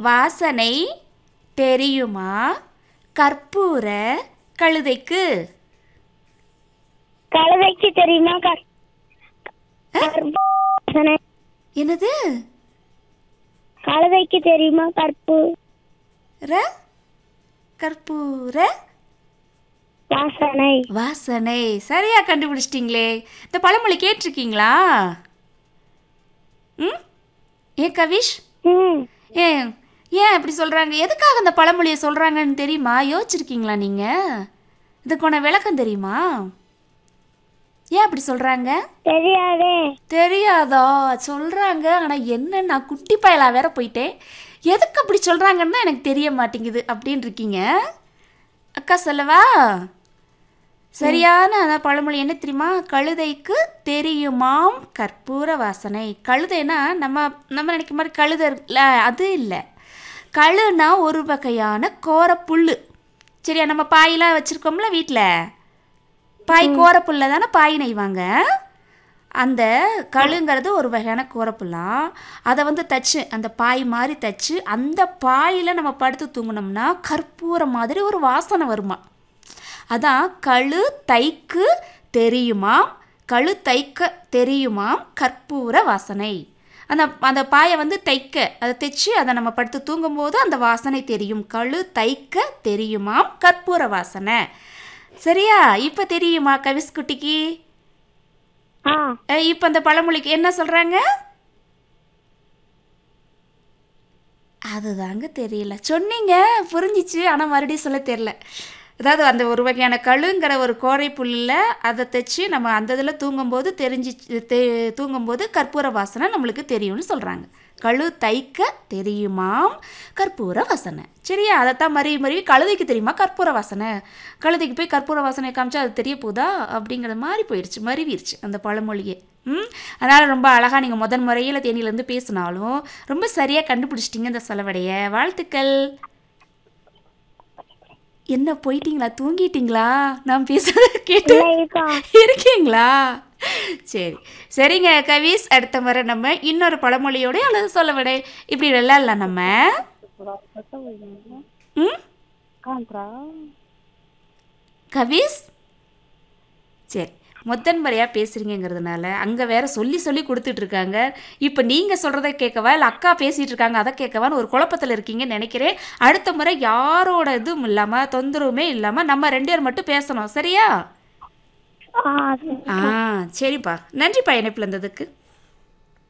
வாசனை தெரியுமா கற்பூர கழுதைக்கு கழுதைக்கு தெரியுமா கற்- கற்பூர வாசனை என்னது கழுதைக்கு தெரியுமா கற்பூ ர கற்பூர வாசனை வாசனை சரியா கண்டுபிடிச்சிட்டிங்களே இந்த பழமொழி கேட்டிருக்கீங்களா ம் ஏன் கவிஷ் ம் ஏன் ஏன் அப்படி சொல்கிறாங்க எதுக்காக அந்த பழமொழியை சொல்கிறாங்கன்னு தெரியுமா யோசிச்சிருக்கீங்களா நீங்கள் இதுக்கான விளக்கம் தெரியுமா ஏன் அப்படி சொல்கிறாங்க தெரியாதே தெரியாதா சொல்கிறாங்க ஆனால் என்ன நான் குட்டி பயலா வேற போயிட்டேன் எதுக்கு அப்படி சொல்கிறாங்கன்னு தான் எனக்கு தெரிய மாட்டேங்குது அப்படின்னு இருக்கீங்க அக்கா சொல்லவா சரியான அந்த பழமொழி என்ன தெரியுமா கழுதைக்கு தெரியுமாம் கற்பூர வாசனை கழுதைனா நம்ம நம்ம நினைக்கிற மாதிரி கழுதை இருக்குல்ல அது இல்லை கழுனா ஒரு வகையான கோரப்புல் சரியா நம்ம பாயெல்லாம் வச்சுருக்கோம்ல வீட்டில் பாய் கோரப்புல்ல தானே பாய் நெய்வாங்க அந்த கழுங்கிறது ஒரு வகையான கோரப்புல்லாம் அதை வந்து தச்சு அந்த பாய் மாதிரி தச்சு அந்த பாயில் நம்ம படுத்து தூங்கினோம்னா கற்பூரம் மாதிரி ஒரு வாசனை வருமா அதான் கழு தைக்கு தெரியுமாம் கழு தைக்க தெரியுமாம் கற்பூர வாசனை அந்த அந்த பாயை வந்து தைக்க அதை தைச்சு அதை நம்ம படுத்து தூங்கும்போது அந்த வாசனை தெரியும் கழு தைக்க தெரியுமாம் கற்பூர வாசனை சரியா இப்போ தெரியுமா கவிஸ்குட்டிக்கு ஆ இப்போ அந்த பழமொழிக்கு என்ன சொல்கிறாங்க அதுதாங்க தெரியல சொன்னீங்க புரிஞ்சிச்சு ஆனால் மறுபடியும் சொல்ல தெரியல அதாவது அந்த ஒரு வகையான கழுங்கிற ஒரு கோரை புல்லில் அதை தைச்சு நம்ம அந்த இதில் தூங்கும்போது தெரிஞ்சு தெ தூங்கும்போது கற்பூர வாசனை நம்மளுக்கு தெரியும்னு சொல்கிறாங்க கழு தைக்க தெரியுமாம் கற்பூர வாசனை சரியா அதைத்தான் மருவி மருவி கழுதைக்கு தெரியுமா கற்பூர வாசனை கழுதைக்கு போய் கற்பூர வாசனை காமிச்சா அது தெரிய போதா அப்படிங்கிற மாதிரி போயிடுச்சு மருவிருச்சு அந்த பழமொழியே ம் அதனால் ரொம்ப அழகாக நீங்கள் முதன் முறையில் தேனியிலேருந்து பேசினாலும் ரொம்ப சரியாக கண்டுபிடிச்சிட்டிங்க இந்த செலவடைய வாழ்த்துக்கள் என்ன போயிட்டீங்களா தூங்கிட்டீங்களா நான் பேசுறத கேட்டு இல்லை இருக்கோம் இருக்கீங்களா சரி சரிங்க கவிஸ் அடுத்த முறை நம்ம இன்னொரு பழமொழியோட அல்லது சொல்ல விட இப்படி விளையாடலாம் நம்ம ம் கவிஸ் சரி முதன் முறையாக பேசுகிறீங்கிறதுனால அங்கே வேற சொல்லி சொல்லி கொடுத்துட்டு இருக்காங்க இப்போ நீங்கள் சொல்கிறத கேட்கவா இல்லை அக்கா பேசிகிட்டு இருக்காங்க அதை கேட்கவான்னு ஒரு குழப்பத்தில் இருக்கீங்கன்னு நினைக்கிறேன் அடுத்த முறை யாரோட இதுவும் இல்லாமல் தொந்தரவுமே இல்லாமல் நம்ம ரெண்டு பேர் மட்டும் பேசணும் சரியா ஆ ஆ சரிப்பா நன்றிப்பா இணைப்பில் இருந்ததுக்கு